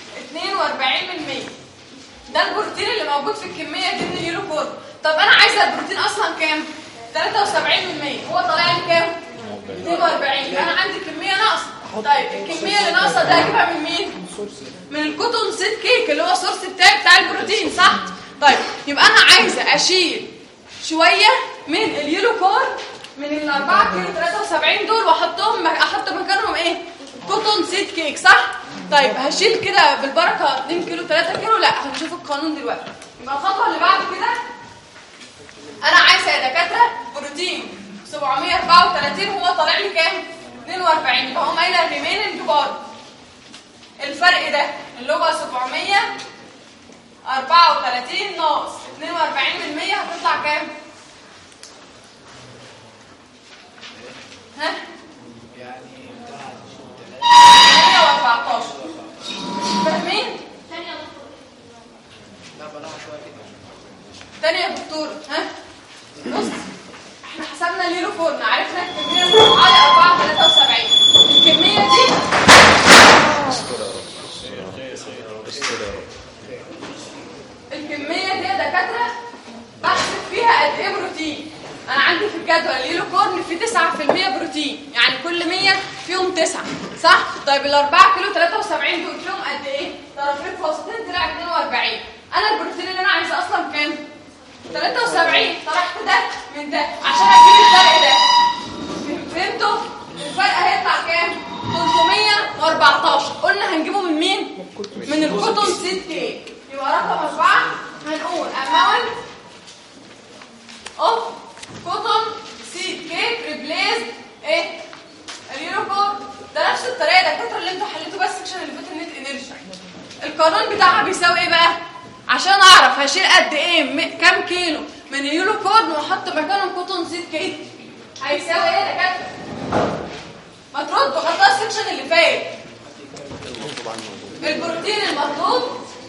Speaker 1: 42% ده البروتين اللي موجود في الكميه دي من اليورو كورن طب انا عايزه البروتين اصلا كام؟ 73% هو طالع لي كام؟ 42 يبقى انا عندي كميه ناقصه طيب الكميه اللي ناقصه دي هجيبها من مين؟ من الكوتون سيت كيك اللي هو السورس بتاعي بتاع البروتين صح؟ طيب يبقى انا عايزه اشيل شويه من اليلو كور من ال 4 كيلو 73 دول واحطهم احط مكانهم ايه؟ كوتون سيت كيك صح؟ طيب هشيل كده بالبركه 2 كيلو 3 كيلو لا هنشوف القانون دلوقتي يبقى الخطوه اللي بعد كده انا عايزه يا دكاتره بروتين 734 هو طالع لي كام 42 يبقى هم قايله الريميننج بار الفرق ده اللي هو 734 ناقص 42% هتطلع كام ها 114 فاهمين تاني يا دكتور ها بص احنا حسبنا ليلو فورن عرفنا الكميه المطلوبه 4 73 الكميه دي الكميه دي يا دكاتره بحسب فيها قد ايه بروتين انا عندي في الجدول ليلو كورن فيه 9% بروتين يعني كل 100 فيهم 9 صح طيب ال 4 كيلو 73 دول فيهم قد ايه طرفين في وسطين طلع 42 انا البروتين اللي انا عايزه اصلا كام 73 طرحت ده من ده عشان اجيب الفرق ده فهمتوا الفرق هيطلع كام 314 قلنا هنجيبه من مين من الكوتون سيد كيك يبقى رقم أربعة هنقول amount of cotton seed cake replaced ايه اليوروكور ده نفس الطريقه ده الكتر اللي انتوا حليتوا بس السكشن اللي فات النت انرجي القانون بتاعها بيساوي ايه بقى عشان اعرف هشيل قد ايه م- كام كيلو من اليوروكورن واحط مكانهم كوتون سيد كيك هيساوي ايه يا دكاتره ما تردوا خدتها السكشن اللي فات البروتين المطلوب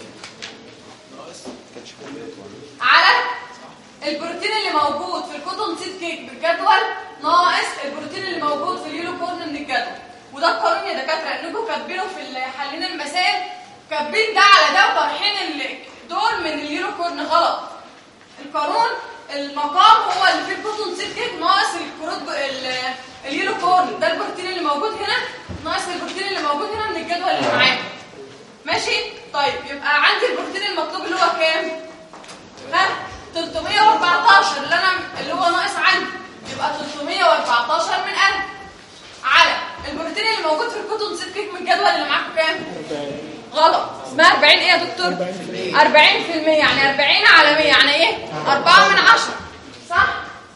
Speaker 1: على البروتين اللي موجود في الكوتون سيد كيك بالجدول ناقص البروتين اللي موجود في اليولو كورن من الجدول وده القانون يا دكاتره انكم كاتبينه في حلين المسائل كاتبين ده على ده وطرحين ال- دول من اليولو كورن غلط القانون المقام هو اللي فيه الكوتون سيد كيك ناقص الكروت ال- اليولو كورن ده البروتين اللي موجود هنا ناقص البروتين اللي موجود هنا من الجدول اللي معاكم ماشي طيب يبقى عندي البروتين المطلوب اللي هو كام ها 314 اللي انا اللي هو ناقص عندي يبقى 314 من 1000 على البروتين اللي موجود في الكوتون سيت كيك من الجدول اللي معاكم كام غلط اسمها 40 ايه يا دكتور 40% يعني 40 على 100 يعني ايه 4 من 10 صح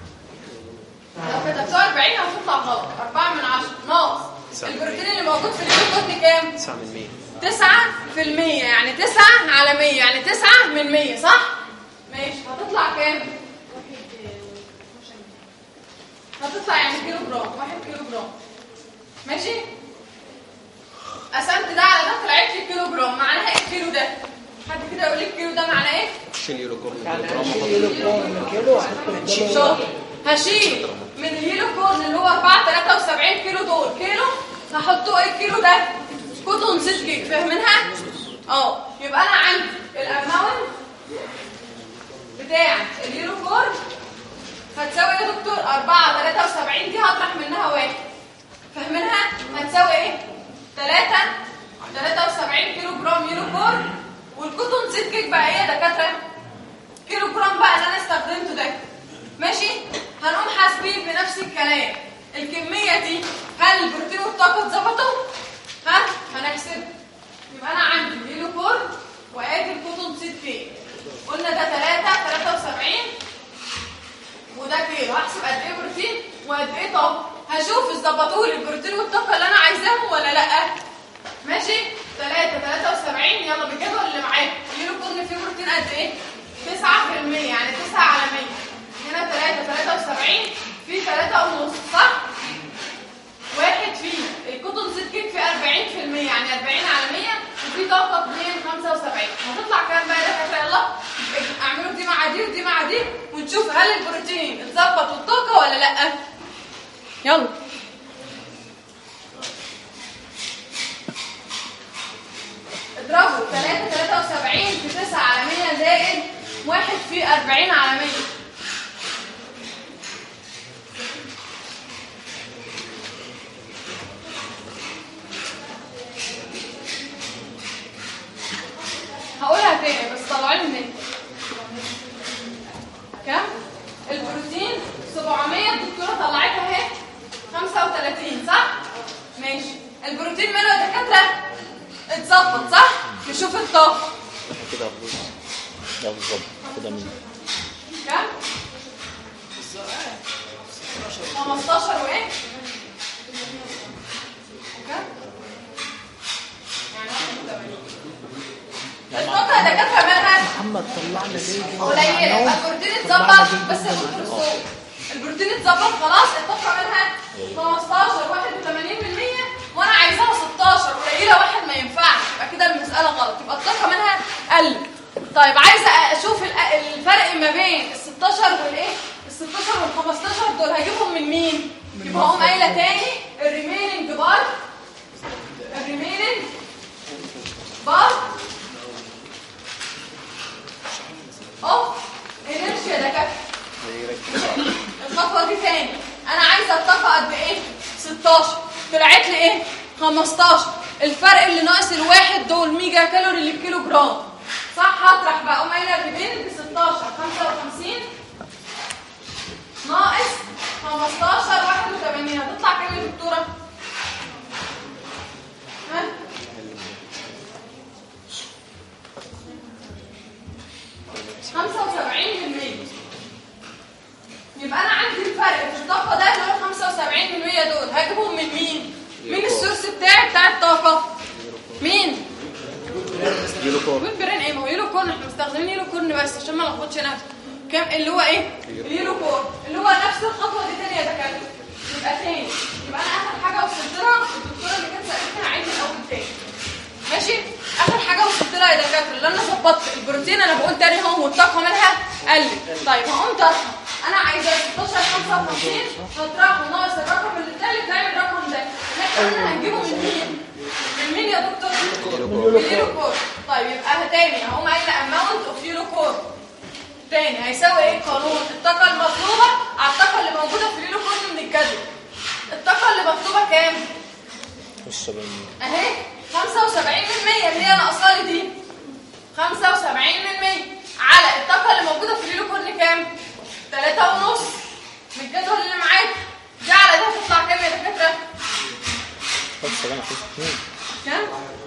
Speaker 1: لو كتبتوها 40 هتطلع غلط 4 من 10 ناقص البروتين اللي موجود في الكوتون كام
Speaker 5: 9 من 100
Speaker 1: تسعة في المية يعني تسعة على مية يعني تسعة من مية صح؟ ماشي هتطلع كام؟ هتطلع يعني كيلو جرام واحد كيلو جرام ماشي؟ قسمت ده على ده طلعت لي كيلو جرام معناها ايه الكيلو ده؟ حد كده يقول لي الكيلو ده معناه ايه؟
Speaker 5: شيل يورو كورن
Speaker 4: يعني
Speaker 5: كيلو جرام
Speaker 4: هشيل كيلو جرام من كيلو واحط الكيلو
Speaker 1: شاطر هشيل من الهيلو كورن اللي هو 4 73 كيلو دول كيلو هحطه ايه الكيلو ده كوتون سيت كيك فاهمينها اه يبقى انا عندي الاماونت بتاع الهيلو كورن هتساوي ايه يا دكتور 4 73 دي هطرح منها واحد فاهمينها هتساوي ايه 3 73 كيلو جرام هيلو كورن والكوتون سيت كيك بقى ايه يا دكاتره كيلو جرام بقى اللي انا استخدمته ده ماشي هنقوم حاسبين بنفس الكلام الكميه دي هل البروتين والطاقه اتظبطوا ها هنحسب يبقى انا عندي كيلو كورن وادي الكوتون سيد كيك قلنا ده 3 73 وده كيلو هحسب قد ايه بروتين وقد ايه طاقه هشوف ظبطوا لي البروتين والطاقه اللي انا عايزاهم ولا لا ماشي 3 73 يلا بالجدول اللي معاك كيلو كورن فيه بروتين قد ايه 9% يعني 9 على 100 هنا 3 73 في 3 ونص صح واحد فيه الكوتون سيد كيك في 40% يعني 40 على 100 في في طاقه 2 75 هتطلع كام بقى يا دكاتره يلا اعملوا دي مع دي ودي مع دي ونشوف هل البروتين اتظبط والطاقه ولا لا يلا اضربوا 3 73 في 9 على 100 زائد 1 في 40 على 100 هقولها تاني بس طلعوا لي منين كام البروتين 700 الدكتوره طلعتها اهي 35 صح ماشي البروتين ماله يا دكاتره اتظبط صح نشوف الطاقه
Speaker 2: كده فلوس ده بالظبط كده مين
Speaker 1: كام 15 وايه كام يعني 81 الطاقه يا دكاتره مالها
Speaker 4: محمد طلع لي ليه
Speaker 1: قليله يبقى البروتين اتظبط بس يا دكتور الصوت البروتين اتظبط خلاص الطاقه منها 15 81% وانا عايزاها 16 قليله واحد ما ينفعش يبقى كده المساله غلط يبقى الطاقه منها قل طيب عايزه اشوف ال- الفرق ما بين ال 16 والايه ال 16 وال 15 دول هجيبهم من مين يبقى هقوم قايله تاني الريميننج بار الريميننج بار اوف انرجيا ده كده الخطوه دي تاني انا عايزه الطاقه قد ايه 16 طلعت لي ايه 15 الفرق اللي ناقص الواحد دول ميجا كالوري للكيلو جرام صح هطرح بقى اقوم قايله الريبين ب 16 55 ناقص 15 81 هتطلع كام يا دكتوره ها 75% يبقى انا عندي الفرق في الطاقه ده اللي هو 75% دول هجيبهم من مين مين السورس بتاعي بتاع الطاقه مين يلوكورن برين ايه ما هو يلوكورن احنا مستخدمين يلوكورن بس عشان ما لخبطش نفسي كام اللي هو ايه اليلوكورن اللي هو نفس الخطوه دي تاني يا دكاتره يبقى تاني يبقى انا اخر حاجه وصلت لها الدكتوره اللي كانت سالتني هعيد من الاول تاني ماشي اخر حاجه وصلت لها يا دكاتره اللي انا ظبطت البروتين انا بقول تاني اهو والطاقه منها قلت طيب هقوم طرحه انا عايزه 16 55 هطرحه ناقص الرقم اللي التالت نعمل الرقم ده احنا هنجيبه من مين؟ من مين يا دكتور؟ من اليوروكور طيب يبقى تاني هقوم قايله اماونت اوف يوروكور تاني هيساوي ايه قانون الطاقه المطلوبه على الطاقه اللي موجوده في اليوروكور من الجدول الطاقه اللي مطلوبه كام؟
Speaker 2: والسبعين
Speaker 1: اهي 75% اللي هي ناقصه لي دي 75% على الطاقه اللي موجوده في اليوروكورن كام 3 ونص من الجدول اللي معاك دي على ده هتطلع كام يا دكاتره
Speaker 2: طب سبعين عشان اتنين
Speaker 1: كام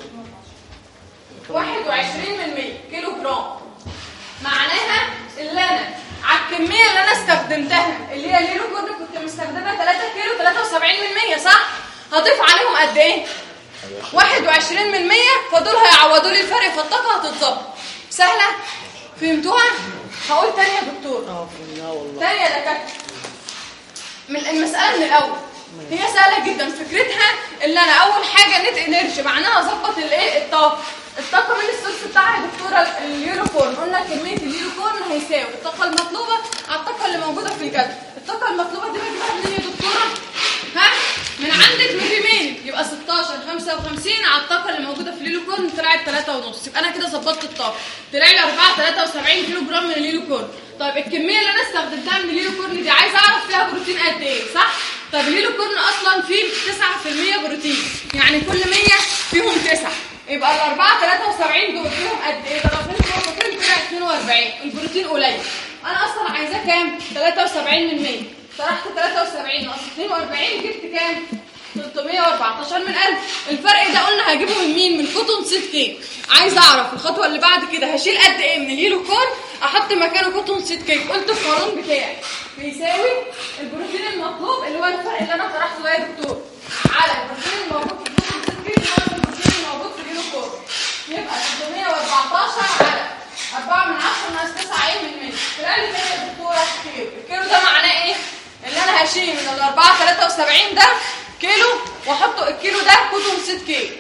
Speaker 1: 21 من 100 كيلو جرام معناها اللي انا على الكميه اللي انا استخدمتها اللي هي اليوروكورن كنت مستخدمها 3 كيلو 73 من 100 صح هضيف عليهم قد ايه 21 من 100 فدول هيعوضوا لي الفرق فالطاقه هتتظبط سهله فهمتوها هقول تاني يا دكتور
Speaker 4: اه فهمناها والله
Speaker 1: تاني يا دكاتره من المساله من الاول هي سهله جدا فكرتها اللي انا اول حاجه نت انرجي معناها اظبط الايه الطاقه الطاقه من السورس بتاعها يا دكتوره اليوروكورن قلنا كميه اليوروكورن هيساوي الطاقه المطلوبه على الطاقه اللي موجوده في الجدول الطاقه المطلوبه دي بجيبها منين يا دكتوره ها من عندك من اليمين يبقى 16 55 على الطاقه اللي موجوده في اليوروكورن طلعت 3 ونص يبقى انا كده ظبطت الطاقه طلع لي 4 73 كيلو جرام من اليوروكورن طيب الكميه اللي انا استخدمتها من اليوروكورن دي عايزه اعرف فيها بروتين قد ايه صح طب اليوروكورن اصلا فيه 9% بروتين يعني كل 100 فيهم 9 يبقى ال 4 73 دول فيهم قد ايه ضربت فيهم بروتين طلع 42 البروتين قليل انا اصلا عايزاه كام 73 من 100 طرحت 73 ناقص 42 جبت كام 314 من 1000 الفرق ده قلنا هجيبه من مين من كوتون سيد كيك عايز اعرف الخطوه اللي بعد كده هشيل قد ايه من اليلو كورن احط مكانه كوتون سيد كيك قلت القانون بتاعي بيساوي البروتين المطلوب اللي هو الفرق اللي انا طرحته ده يا دكتور على البروتين الموجود في الكوتون سيد كيك ناقص البروتين الموجود في اليلو كورن يبقى 314 على 4 من 10 ناقص 9 ايه من 100 طلع لي كام يا دكتوره كيلو الكيلو ده معناه ايه اللي انا هشيل من ال 4 73 ده كيلو واحطه الكيلو ده كوتون سيد كيك ماشي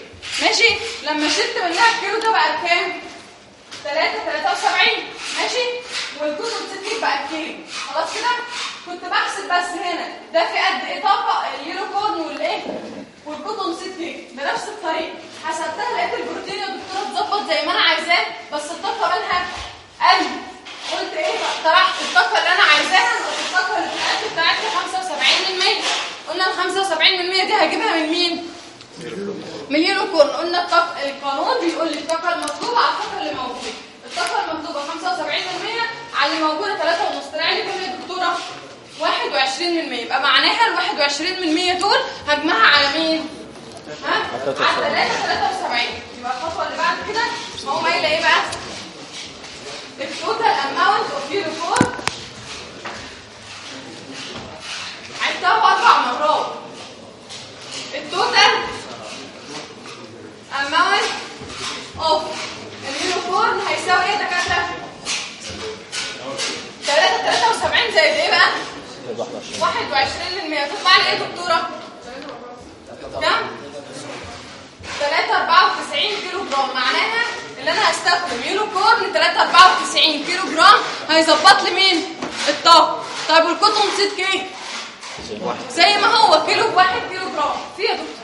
Speaker 1: ماشي لما شلت منها الكيلو ده بقى بكام 3 73 ماشي والكتب ستين بقى بكيلو خلاص كده كنت بحسب بس هنا ده في قد ايه طاقه اليورو كورن والايه والكتب ستين بنفس الطريقه حسبتها لقيت البروتين يا دكتوره اتظبط زي ما انا عايزاه بس الطاقه منها قل قلت ايه بقى طرحت الطاقه اللي انا عايزاها نقص الطاقه اللي في الاكل بتاعتي 75% قلنا ال 75% دي هجيبها من مين؟ من اليورو كورن قلنا الطاقه القانون بيقول لي الطاقه المطلوبه على الطاقه اللي موجوده الطاقه المطلوبه 75% على اللي موجوده 3.5 طلع لي كام يا دكتوره 21% يبقى معناها ال 21% دول هجمعها على مين ها على 3 يبقى الخطوه اللي بعد كده هقوم قايله ايه بقى التوتال اماونت اوف يورو كورن عدتها اربع مرات التوتال amount of اليونيفورم هيساوي ايه يا دكاتره 3 73 زائد ايه بقى 21% تطلع لي ايه يا دكتوره كام 3 94 كيلو جرام معناها اللي انا هستخدم يونيكورن 3 94 كيلو جرام هيظبط لي مين الطاقه طيب والكوتون سيد كيك زي ما هو كيلو بواحد كيلو جرام في يا دكتور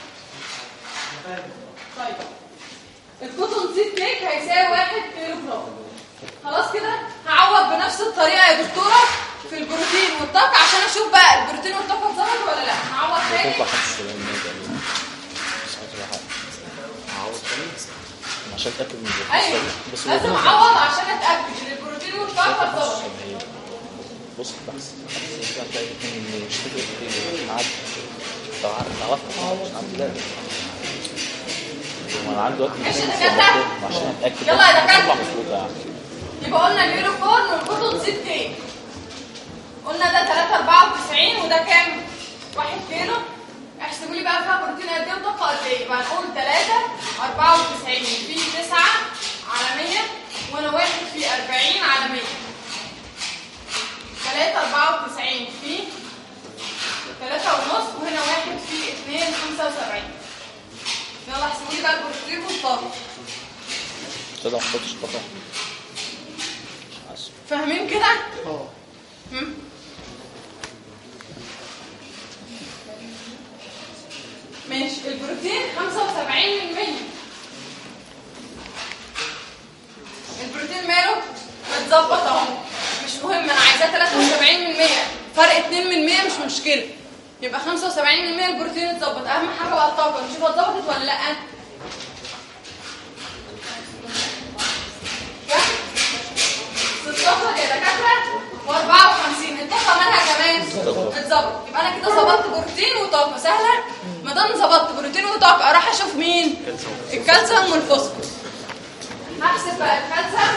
Speaker 1: طيب الكوتون سيد كيك هيساوي واحد كيلو جرام خلاص كده هعوض بنفس الطريقه يا دكتوره في البروتين والطاقه عشان اشوف بقى البروتين والطاقه اتظبطوا ولا لا هعوض تاني
Speaker 2: تنفع 75 تقريبا بس عايز حاجه عشان اتاكد من البروتين
Speaker 1: ايوه
Speaker 2: بس
Speaker 1: لازم
Speaker 2: البروتين
Speaker 1: اعوض عشان اتاكد ان البروتين والطاقه اتظبطوا
Speaker 2: 75 بص بحث بحث كده هتلاقي اتنين مش فاكر ايه عدد تعرفت عشان عندي ده وانا عندي وقت
Speaker 1: ماشي
Speaker 2: اتنين
Speaker 1: يا دكاترة.
Speaker 2: صبرتهم عشان اتاكد
Speaker 1: يلا يا دكاترة.
Speaker 2: تطلع مظبوطه يعني
Speaker 1: يبقى قلنا اليونيكورن والكوتون سيد كيك قلنا ده 3 94 وده كام 1 كيلو احسبوا لي بقى فيها بروتين قد ايه وطاقه قد ايه يبقى هنقول 3 94 في 9 على 100 وانا واحد في 40 على 100 3 94 في 3 ونص وهنا واحد في 2 75 يلا احسبوا لي بقى البروتين والطاقه
Speaker 2: كده ما حطيتش طاقه عسل.
Speaker 1: فاهمين كده؟
Speaker 4: اه
Speaker 1: هم؟ ماشي البروتين 75% البروتين ماله متظبط اهو مش مهم انا عايزاه 73% فرق 2% مش مشكله يبقى 75% البروتين اتظبط اهم حاجه بقى الطاقه نشوف اتظبطت ولا لا كام؟ 16 يا دكاتره و54 الطاقه مالها كمان اتظبط يبقى انا كده ظبطت بروتين وطاقه سهله ما دام ظبطت بروتين وطاقه اروح اشوف مين الكالسيوم والفوسفور هحسب بقى الكالسيوم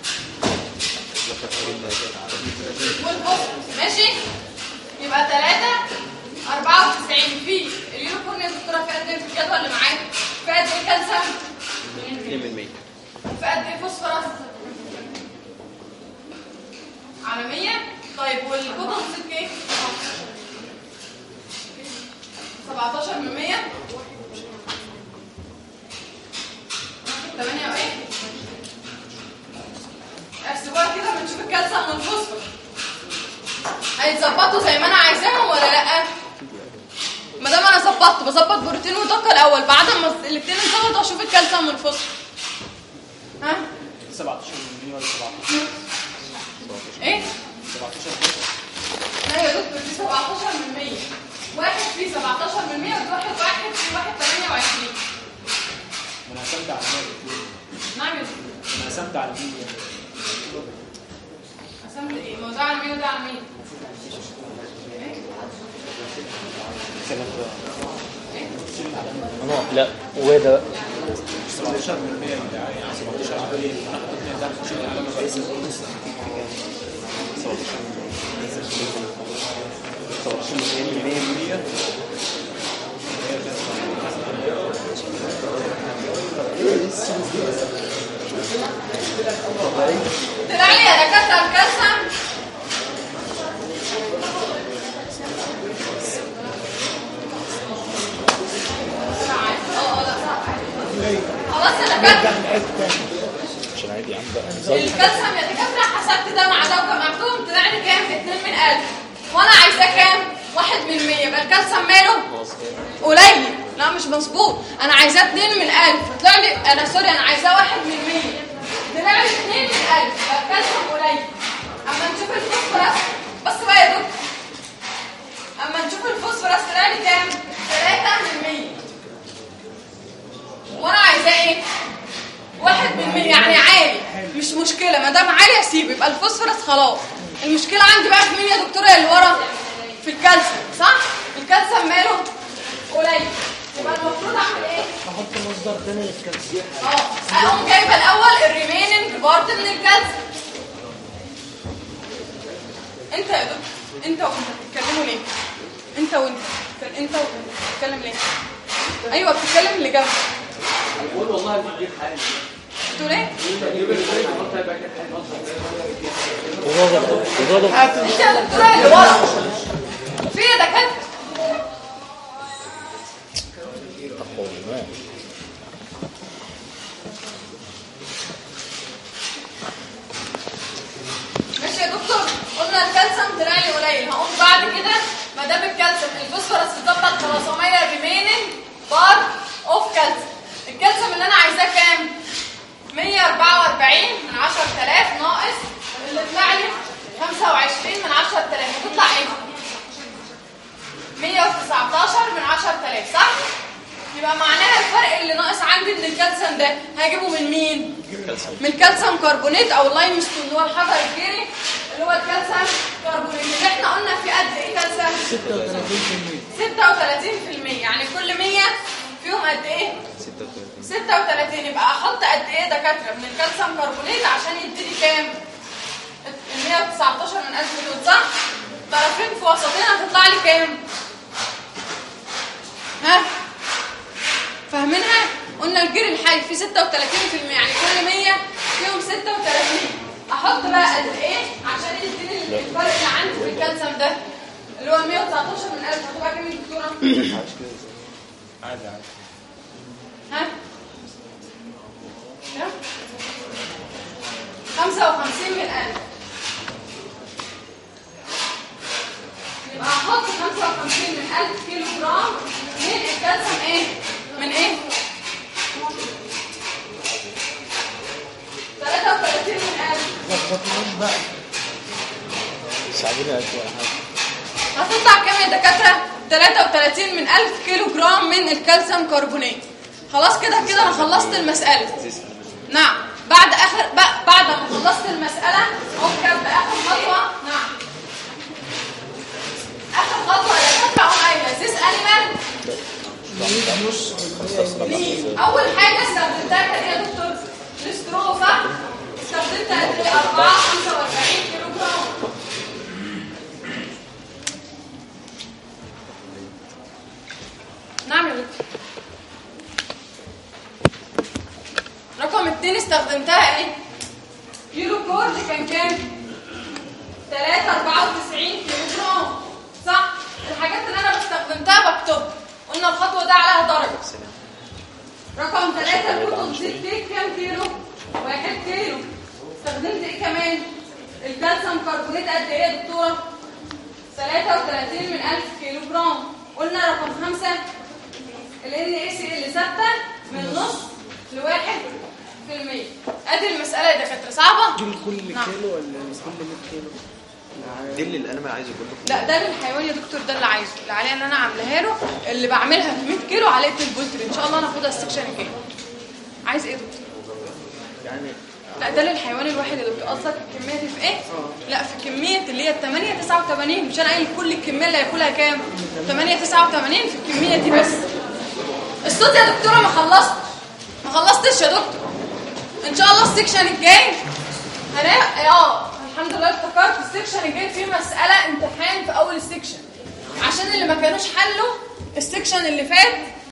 Speaker 1: والفوسفور ماشي يبقى 3 94 في اليونيكورن يا دكتوره في قد ايه في الجدول اللي معاك في قد ايه كالسيوم
Speaker 5: 2%
Speaker 1: في قد ايه فوسفورس على 100 طيب والكوبون ست كيك 17 من 100 8 وايه احسبوها كده بنشوف الكالسيوم والفوسفور هيتظبطوا زي ما انا عايزاهم ولا لا ما دام انا ظبطت بظبط بروتين وطاقه الاول بعد ما الاثنين اتظبطوا اشوف الكالسيوم والفوسفور ها
Speaker 4: 17 ولا 17
Speaker 1: ايه
Speaker 4: 17
Speaker 1: لا يا دكتور دي 17 من 100 واحد في 17 من 100 ودي واحد واحد في واحد 28
Speaker 4: انا قسمت على 100
Speaker 1: نعم يا دكتور
Speaker 4: انا قسمت على 100
Speaker 1: قسمت ايه؟ ما هو ده على 100 وده على 100
Speaker 2: ممنوع لا وده بقى
Speaker 4: 17 من 100 يعني 17 على 100 هناخد 2 ده نشيل العلامه بس 17 من 100
Speaker 1: طلع لي يا دكاتره الكالسيوم اه اه لا صعب دكاتره
Speaker 2: عشان عادي يا عم بقى زود
Speaker 1: الكالسيوم يا دكاتره حسبت ده مع ده وجمعتهم طلع لي كام 2 من 1000 وانا عايزاه كام 1 من 100 يبقى الكالسيوم ماله
Speaker 2: خلاص كده
Speaker 1: قليل لا مش مظبوط انا عايزاه 2 من 1000 فطلع لي انا سوري انا عايزاه 1 من 100 طلع لي 2 من 1000 فالكالسيوم قليل اما نشوف الفوسفورس بس بقى يا دكتور اما نشوف الفوسفورس طلع لي كام 3 من 100 وانا عايزاه ايه واحد من مية يعني عالي مش مشكلة ما دام عالي اسيبه يبقى الفوسفورس خلاص المشكلة عندي بقى في مين يا دكتورة اللي ورا في الكالسيوم صح الكالسيوم ماله قليل يبقى المفروض اعمل ايه
Speaker 3: احط مصدر تاني للكالسيوم
Speaker 1: اه اقوم جايبه الاول الريميننج بارت من الكالسيوم انت يا دكتور انت وانت بتتكلموا ليه انت وانت انت وانت بتتكلم ليه ايوه بتتكلم اللي جنبك
Speaker 4: بقول والله بتجيب حاجه
Speaker 1: بتقول ايه
Speaker 2: وغلط وغلط
Speaker 1: انت يا دكتوره اللي ورا في يا دكاتره
Speaker 2: تقويمات
Speaker 1: ماشي يا دكتور قلنا الكالسيوم طلع لي قليل هقوم بعد كده ما دام الكالسيوم الفوسفورس اتظبط خلاص امير ريميننج بار اوف كالسيوم الكالسيوم اللي انا عايزاه كام 144 من 10000 ناقص اللي طلع لي 25 من 10000 هتطلع ايه 119 من 10000 صح يبقى معناها الفرق اللي ناقص عندي من الكالسيوم ده هجيبه من مين من الكالسيوم كربونات او اللايم ستون اللي هو الحجر الجيري اللي هو الكالسيوم كربونات اللي احنا قلنا في قد ايه كالسيوم 36% يعني كل 100 فيهم قد ايه 36 يبقى احط قد ايه دكاتره من الكالسيوم كربونات عشان يديني كام ال 119 من 1000 دول صح طرفين في وسطين هتطلع لي كام ها فاهمينها قلنا الجير الحي فيه 36% يعني كل 100 فيهم 36 احط بقى قد ايه عشان يديني الفرق اللي عندي في الكالسيوم ده اللي هو 119 من 1000 هتبقى كام يا دكتوره
Speaker 4: عادي عادي
Speaker 1: ها كام 55 من 1000 يبقى احط 55 من 1000 كيلو جرام من الكالسيوم ايه من ايه 33 من 1000
Speaker 3: ظبطناش بقى
Speaker 2: ساعديني قد ولا حاجه
Speaker 1: هتطلع كام يا دكاتره 33 من 1000 كيلو جرام من الكالسيوم كربونات خلاص كده كده انا خلصت المساله نعم بعد اخر ب- بعد ما خلصت المساله ممكن باخر خطوه نعم اخر خطوه يا دكاتره اقوم قايله ذيس انيمال ليه اول حاجه استخدمتها كان ايه يا دكتور الاسترو صح استخدمت قد ايه 4 45 كيلو جرام نعم يا دكتور رقم اتنين استخدمتها ايه كيلو كورد كان كام 3 94 كيلو جرام صح الحاجات اللي انا استخدمتها بكتبها قلنا الخطوه ده عليها درجه رقم ثلاثة الكتب دي بتديك كام كيلو؟ واحد كيلو استخدمت ايه كمان؟ الكالسيوم كربونات قد ايه يا دكتورة؟ 33 من 1000 كيلو جرام قلنا رقم خمسة ال NaCl ثابتة من نص لواحد في المية ادي المسألة يا دكاترة صعبة؟
Speaker 3: دي لكل
Speaker 1: نعم.
Speaker 3: كيلو ولا كل 100 كيلو
Speaker 5: دي اللي الانيمال عايزه كله
Speaker 1: لا ده للحيوان يا دكتور ده اللي عايزه اللي عليه ان انا عاملاها له اللي بعملها في 100 كيلو عليه البولتري ان شاء الله ناخدها السكشن الجاي عايز ايه يا دكتور
Speaker 3: يعني
Speaker 1: لا ده للحيوان الواحد يا دكتور قصدك الكميه دي في ايه لا في كميه اللي هي ال 8 89 مش انا قايل كل الكميه اللي هياكلها كام 8 89 في الكميه دي بس الصوت يا دكتوره ما خلصت ما خلصتش يا دكتور ان شاء الله السكشن الجاي هنا اه الحمد لله افتكرت السكشن الجاي فيه مساله امتحان في اول السكشن عشان اللي ما كانوش حلوا السكشن اللي فات